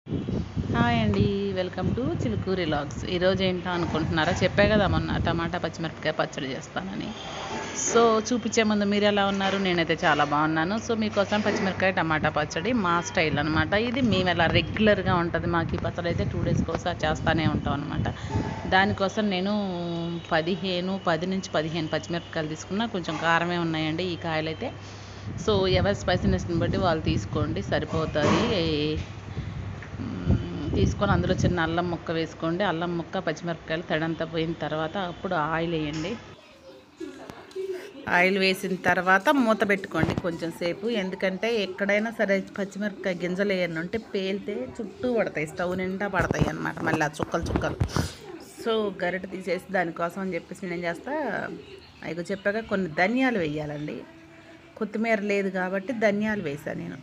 hi అండి welcome to Chilukuri logs ఈరోజు ఏంటో అనుకుంటున్నారా చెప్పే కదా మొన్న టమాటా పచ్చిమిరపకాయ పచ్చడి చేస్తానని సో చూపించే ముందు మీరు ఎలా ఉన్నారు నేనైతే చాలా బాగున్నాను సో మీకోసం పచ్చిమిరపకాయ టమాటా పచ్చడి మా స్టైల్ అనమాట ఇది మేము ఎలా రెగ్యులర్గా ఉంటుంది మాకు ఈ పచ్చడి అయితే టూ డేస్కి ఒకసారి చేస్తూనే ఉంటాం అనమాట దానికోసం నేను పదిహేను పది నుంచి పదిహేను పచ్చిమిరపకాయలు తీసుకున్నా కొంచెం కారమే ఉన్నాయండి ఈ కాయలు అయితే సో ఎవరి స్పైసీనెస్ని బట్టి వాళ్ళు తీసుకోండి సరిపోతుంది మ్మ్, తీసుకొని అందులో చిన్న అల్లం ముక్క వేసుకోండి అల్లం ముక్క పచ్చిమిరపకాయలు తడంతా పోయిన తర్వాత అప్పుడు ఆయిల్ వేయండి ఆయిల్ వేసిన తర్వాత మూత పెట్టుకోండి కొంచెం సేపు ఎందుకంటే ఎక్కడైనా సరే పచ్చిమిరపకాయ గింజలు వేయను ఉంటే పేలితే చుట్టూ పడతాయి స్టవ్ నిండా పడతాయి అన్నమాట మళ్ళీ ఆ చుక్కలు చుక్కలు సో గరిట తీసేసి దానికోసం అని చెప్పేసి నేను ఏం చేస్తా అవి చెప్పాక కొన్ని ధనియాలు వేయాలండి కొత్తిమీర లేదు కాబట్టి ధనియాలు వేసాను నేను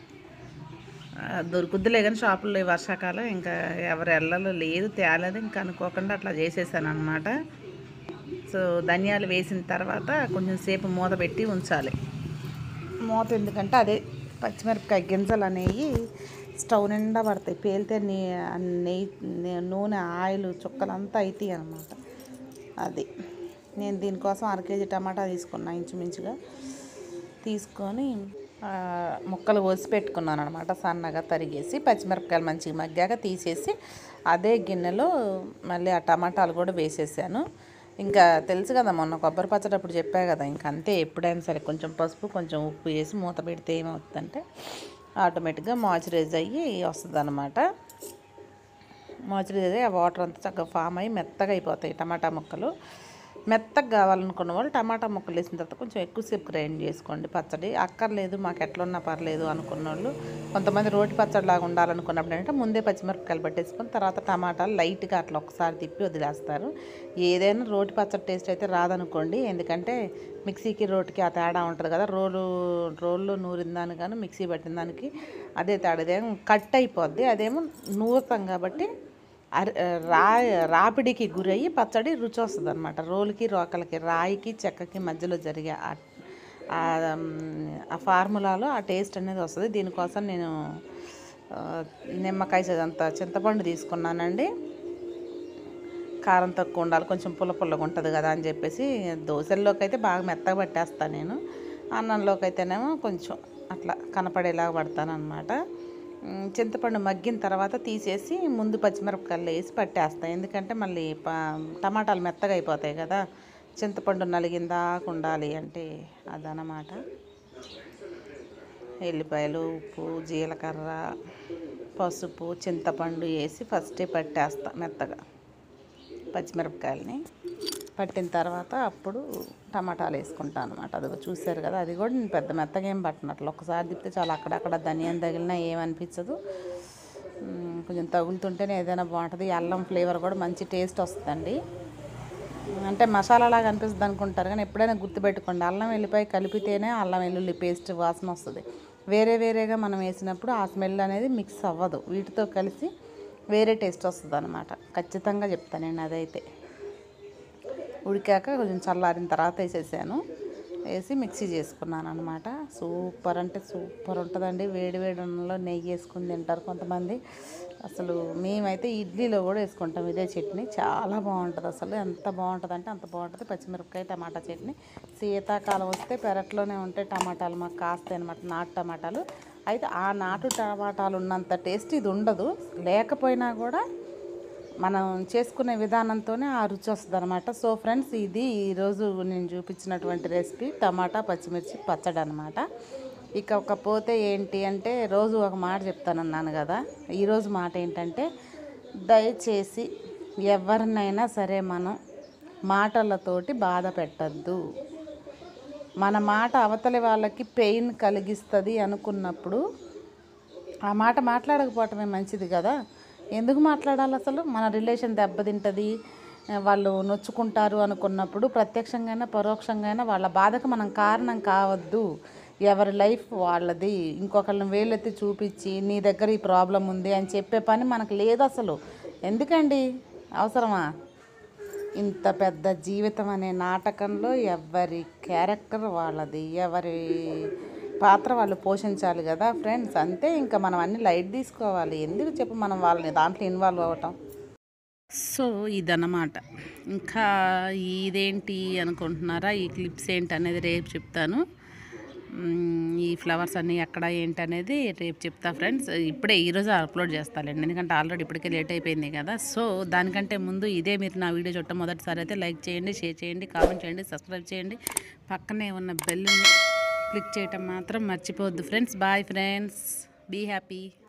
ఆ, దొరుకుద్దిలే కానీ షాపుల్లో ఈ వర్షాకాలం ఇంకా ఎవరు వెళ్ళలో లేదు తేలేదు ఇంకా అనుకోకుండా అట్లా చేసేసాను అనమాట సో ధనియాలు వేసిన తర్వాత కొంచెం సేపు మూత పెట్టి ఉంచాలి మూత ఎందుకంటే అదే పచ్చిమిరపకాయ గింజలు అనేవి స్టవ్ నిండా పడతాయి పేలితే నీ నెయ్యి నే- నూనె ఆయిల్ చుక్కలంతా అవుతాయి అనమాట అది నేను దీనికోసం అర కేజీ టమాటా తీసుకున్నా ఇంచుమించుగా తీసుకొని ఆ, ముక్కలు కోసి పెట్టుకున్నాను అనమాట సన్నగా తరిగేసి పచ్చిమిరపకాయలు మంచిగా మగ్గాక తీసేసి అదే గిన్నెలో మళ్ళీ ఆ టమాటాలు కూడా వేసేసాను ఇంకా తెలుసు కదా మొన్న కొబ్బరి పచ్చడి అప్పుడు చెప్పా కదా ఇంకా అంతే ఎప్పుడైనా సరే కొంచెం పసుపు కొంచెం ఉప్పు వేసి మూత పెడితే ఏమవుతుందంటే ఆటోమేటిక్గా మాయిశ్చరైజ్ అయ్యి వస్తుంది అనమాట మాయిశ్చరైజ్ అయ్యి ఆ వాటర్ అంతా చక్కగా ఫామ్ అయ్యి మెత్తగా అయిపోతాయి టమాటా ముక్కలు మెత్తగా కావాలనుకున్న వాళ్ళు టమాటా ముక్కలు వేసిన తర్వాత కొంచెం ఎక్కువసేపు గ్రైండ్ చేసుకోండి పచ్చడి అక్కర్లేదు మాకు ఎట్లున్నా పర్లేదు అనుకున్న వాళ్ళు కొంతమంది రోటి పచ్చడి లాగా ఉండాలనుకున్నప్పుడు ఏంటంటే ముందే పచ్చిమిరపకాయలు పట్టేసుకొని తర్వాత టమాటాలు లైట్గా అట్లా ఒకసారి తిప్పి వదిలేస్తారు ఏదైనా రోటి పచ్చడి టేస్ట్ అయితే రాదనుకోండి ఎందుకంటే మిక్సీకి రోటికి ఆ తేడా ఉంటుంది కదా రోలు రోల్లో నూరిన దానికి కానీ మిక్సీ పట్టిన దానికి అదే తేడా ఇదేమో కట్ అయిపోద్ది అదేమో నూరుతాం కాబట్టి అర రా రాపిడికి గురయ్యి పచ్చడి రుచి వస్తుంది అనమాట రోలుకి రోకలకి రాయికి చెక్కకి మధ్యలో జరిగే ఆ- ఆ మ్, ఆ ఫార్ములాలో ఆ టేస్ట్ అనేది వస్తుంది దీనికోసం నేను ఆ, నిమ్మకాయ చదంత చింతపండు తీసుకున్నానండి కారం తక్కువ ఉండాలి కొంచెం పుల్ల పుల్లగా ఉంటుంది కదా అని చెప్పేసి దోశల్లోకి అయితే బాగా మెత్తగా పట్టేస్తాను నేను అన్నంలోకి అయితేనేమో కొంచెం అట్లా కనపడేలాగా పడతాను అనమాట చింతపండు మగ్గిన తర్వాత తీసేసి ముందు పచ్చిమిరపకాయలు వేసి పట్టేస్తాను ఎందుకంటే మళ్ళీ ప టమాటాలు మెత్తగా అయిపోతాయి కదా చింతపండు నలిగిందాక ఉండాలి అంటే అదనమాట ఎల్లిపాయలు ఉప్పు జీలకర్ర పసుపు చింతపండు వేసి ఫస్టే పట్టేస్తా మెత్తగా పచ్చిమిరపకాయలని పట్టిన తర్వాత అప్పుడు టమాటాలు వేసుకుంటాను అనమాట అది చూసారు కదా అది కూడా నేను పెద్ద మెత్తగా ఏం పట్టినట్లు ఒకసారి తిప్పితే చాలా అక్కడక్కడ ధనియం తగిలినా ఏమనిపించదు మ్, కొంచెం తగులుతుంటేనే ఏదైనా బాగుంటుంది ఈ అల్లం ఫ్లేవర్ కూడా మంచి టేస్ట్ వస్తుందండి అంటే మసాలా లాగా అనిపిస్తుంది అనుకుంటారు కానీ ఎప్పుడైనా గుర్తుపెట్టుకోండి అల్లం వెల్లిపాయ కలిపితేనే అల్లం వెల్లుల్లి పేస్ట్ వాసన వస్తుంది వేరే వేరేగా మనం వేసినప్పుడు ఆ స్మెల్ అనేది మిక్స్ అవ్వదు వీటితో కలిసి వేరే టేస్ట్ వస్తుంది అనమాట ఖచ్చితంగా చెప్తాను నేను అదైతే ఉడికాక కొంచెం చల్లారిన తర్వాత వేసేసాను వేసి మిక్సీ చేసుకున్నాను అనమాట సూపర్ అంటే సూపర్ ఉంటుందండి వేడి వేడి అన్నంలో నెయ్యి వేసుకుని తింటారు కొంతమంది అసలు మేమైతే ఇడ్లీలో కూడా వేసుకుంటాం ఇదే చట్నీ చాలా బాగుంటుంది అసలు ఎంత బాగుంటుంది అంటే అంత బాగుంటుంది పచ్చిమిరపకాయ టమాటా చట్నీ శీతాకాలం వస్తే పెరట్లోనే ఉంటాయి టమాటాలు మాకు కాస్తాయి అనమాట నాటు టమాటాలు అయితే ఆ నాటు టమాటాలు ఉన్నంత టేస్ట్ ఇది ఉండదు లేకపోయినా కూడా మనం చేసుకునే విధానంతోనే ఆ రుచి వస్తుంది అనమాట సో ఫ్రెండ్స్ ఇది ఈరోజు నేను చూపించినటువంటి రెసిపీ టమాటా పచ్చిమిర్చి పచ్చడి అనమాట ఇకపోతే ఏంటి అంటే రోజు ఒక మాట చెప్తానన్నాను కదా ఈరోజు మాట ఏంటంటే దయచేసి ఎవరినైనా సరే మనం మాటలతోటి బాధ పెట్టద్దు మన మాట అవతలి వాళ్ళకి పెయిన్ కలిగిస్తుంది అనుకున్నప్పుడు ఆ మాట మాట్లాడకపోవటమే మంచిది కదా ఎందుకు మాట్లాడాలి అసలు మన రిలేషన్ దెబ్బతింటుంది వాళ్ళు నొచ్చుకుంటారు అనుకున్నప్పుడు ప్రత్యక్షంగా పరోక్షంగా వాళ్ళ బాధకు మనం కారణం కావద్దు ఎవరి లైఫ్ వాళ్ళది ఇంకొకరిని వేలెత్తి చూపించి నీ దగ్గర ఈ ప్రాబ్లం ఉంది అని చెప్పే పని మనకు లేదు అసలు ఎందుకండి అవసరమా ఇంత పెద్ద జీవితం అనే నాటకంలో ఎవరి క్యారెక్టర్ వాళ్ళది ఎవరి పాత్ర వాళ్ళు పోషించాలి కదా ఫ్రెండ్స్ అంతే ఇంకా మనం అన్ని లైట్ తీసుకోవాలి ఎందుకు చెప్పు మనం వాళ్ళని దాంట్లో ఇన్వాల్వ్ అవ్వటం సో ఇదన్నమాట ఇంకా ఇదేంటి అనుకుంటున్నారా ఈ క్లిప్స్ ఏంటి అనేది రేపు చెప్తాను మ్మ్, ఈ ఫ్లవర్స్ అన్నీ ఎక్కడ ఏంటి అనేది రేపు చెప్తా ఫ్రెండ్స్ ఇప్పుడే ఈరోజు అప్లోడ్ చేస్తానండి ఎందుకంటే ఆల్రెడీ ఇప్పటికే లేట్ అయిపోయింది కదా సో దానికంటే ముందు ఇదే మీరు నా వీడియో చుట్టం మొదటిసారి అయితే లైక్ చేయండి షేర్ చేయండి కామెంట్ చేయండి సబ్స్క్రైబ్ చేయండి పక్కనే ఉన్న బెల్ని క్లిక్ చేయటం మాత్రం మర్చిపోవద్దు friends bye friends be happy